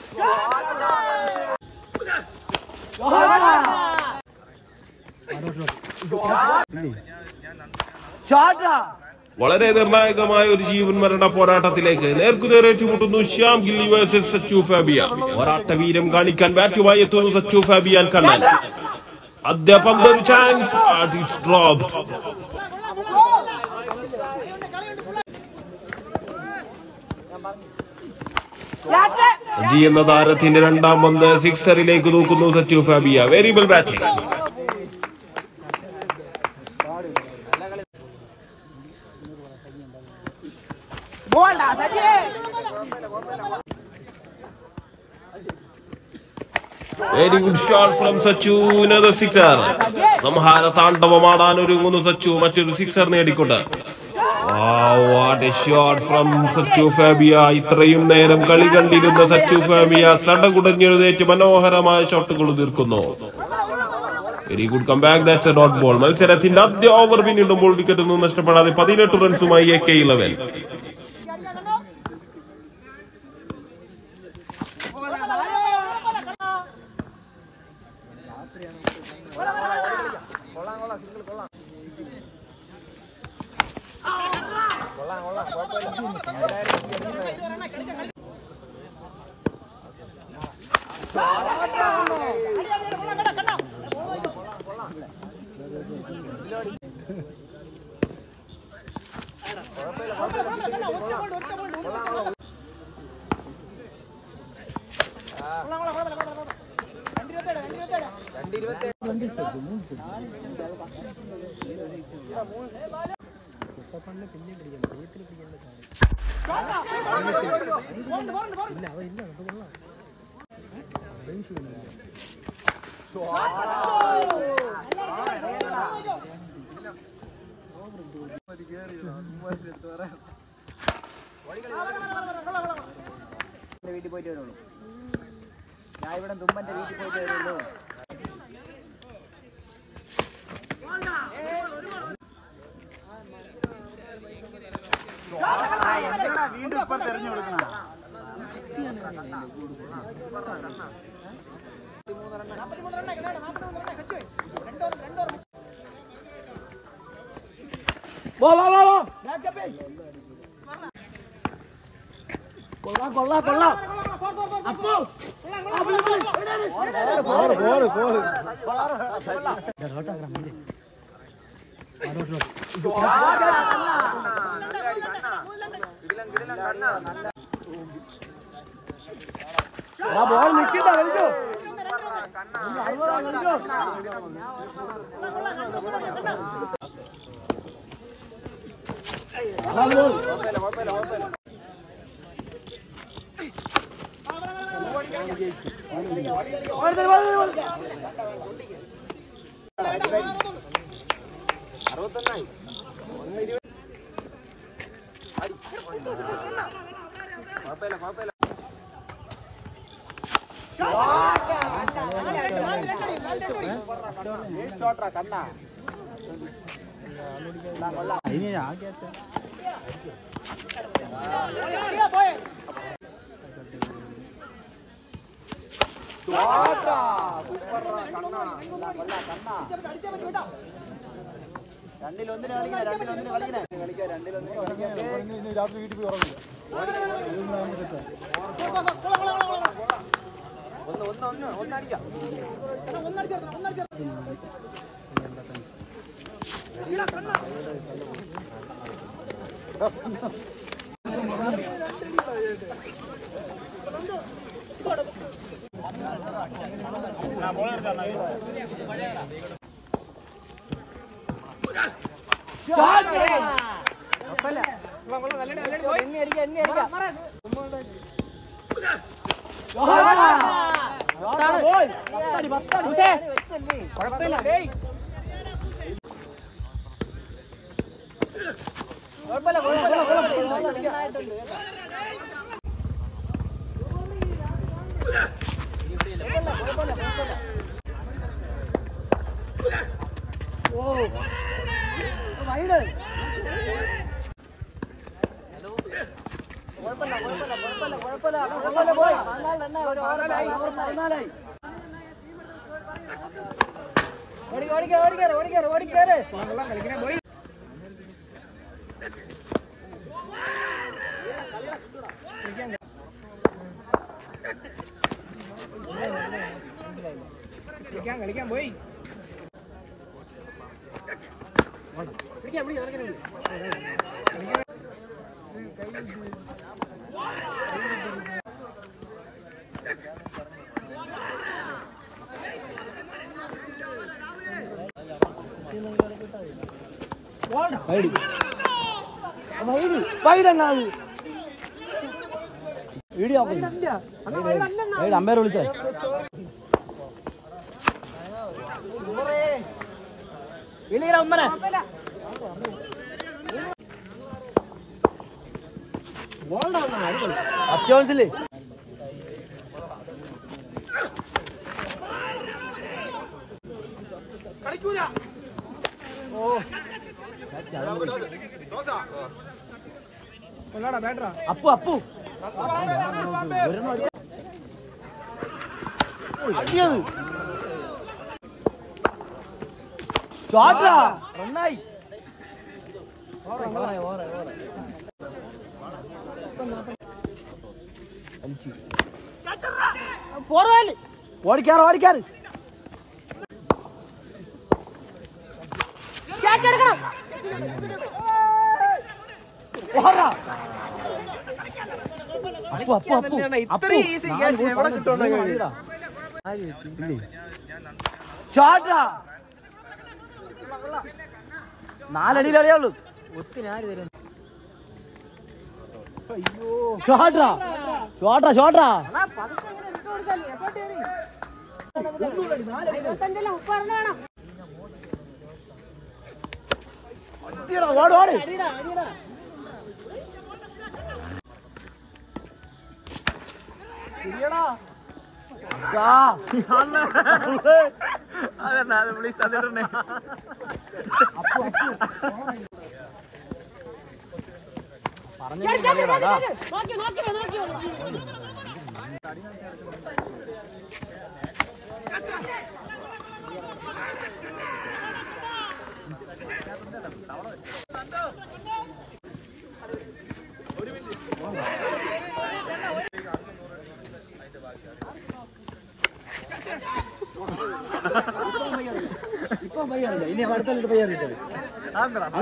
വളരെ നിർണായകമായ ഒരു ജീവൻ മരണ പോരാട്ടത്തിലേക്ക് നേർക്കുനേർ ഏറ്റുമുട്ടുന്നു ശ്യാം ഗില്ലി വേഴ്സസ് സച്ചു ഫാബിയ പോരാട്ട വീരം കാണിക്കാൻ ബാറ്റുമായി എത്തുന്നു സച്ചു ഫാബിയാൻ കണ്ണൻ ആദ്യ പന്തൊരു ചാൻസ് ഡ്രോപ്പ് സജി എന്ന താരത്തിന്റെ രണ്ടാം പന്ത് സിക്സറിലേക്ക് നോക്കുന്നു Sachu Fabia variable batting very good shot from Sachu another sixer സംഹാര താണ്ഡവമാടാൻ ഒരുങ്ങുന്നു സച്ചു മറ്റൊരു സിക്സർ നേടിക്കൊണ്ട് what a shot from Sachu Fabia ഇത്രയും നേരം കളി കണ്ടിരുന്ന സച്ചു ഫാബിയ സടകുടഞ്ഞെഴുന്നേറ്റ് മനോഹരമായ ഷോട്ടുകൾ തീർക്കുന്നു very good come back that's a dot ball മത്സരത്തിന്റെ ആദ്യ ഓവർ പിന്നിടുമ്പോൾ വിക്കറ്റ് ഒന്നും നഷ്ടപ്പെടാതെ പതിനെട്ട് റൺസുമായി എ കെ ഇലവൻ വീട്ടിൽ പോയിട്ട് വരുള്ളൂ ഞാൻ ഇവിടെ തുമ്പന്റെ വീട്ടിൽ പോയിട്ട് വരുള്ളൂ വീണ്ടും ഇപ്പൊ തെരഞ്ഞു കൊടുക്കണ കൊള്ളാം കൊള്ളാം കൊള്ളാം അപ്പോ പോറ് പോറ് പോറ് ബോൾ നിൽക്കണ്ട കളിക്കോ രണ്ടിലൊന്നിന് കളിക്കണേ രണ്ടിലൊന്നിന് കളിക്കണേ കളിക്കാം രണ്ടിലൊന്നിന് കളിക്കാം രാത്രി വീട്ടിൽ പോയി ഉറങ്ങില്ല ഒന്ന് ഒന്ന് ഒന്ന് ഒന്നടിക്കാം കുഴപ്പമില്ല കുഴപ്പമില്ല കുഴപ്പമില്ല കുഴപ്പമില്ല കളിക്കാൻ കളിക്കാൻ പോയി അമ്പയർ വിളിച്ചേ ഉമ്മനെ ഫസ്റ്റ് ചാൻസില്ലേ കൊള്ളാടാ ബാറ്ററാ അപ്പു അപ്പു അടിയത് ഷോട്ടാ നന്നായി ഓടിക്കാറ് ഓടിക്കാറ് ഓടാ അപ്പു അപ്പു അപ്പു ഇത്ര ഈസി ക്യാച്ച് എവിടെ കിട്ടുമെന്ന് ഷോട്ടാ നാലടിയിൽ അറിയാവുള്ളൂ ഷോട്ടാ ഷോട്ടാ ഷോട്ടാ ഓട് ഓട് ആ അതെന്നാ പ്ലീസ് അതിടണേ ഇനി അടുത്തോട്ട് പയ്യാൻ കിട്ടും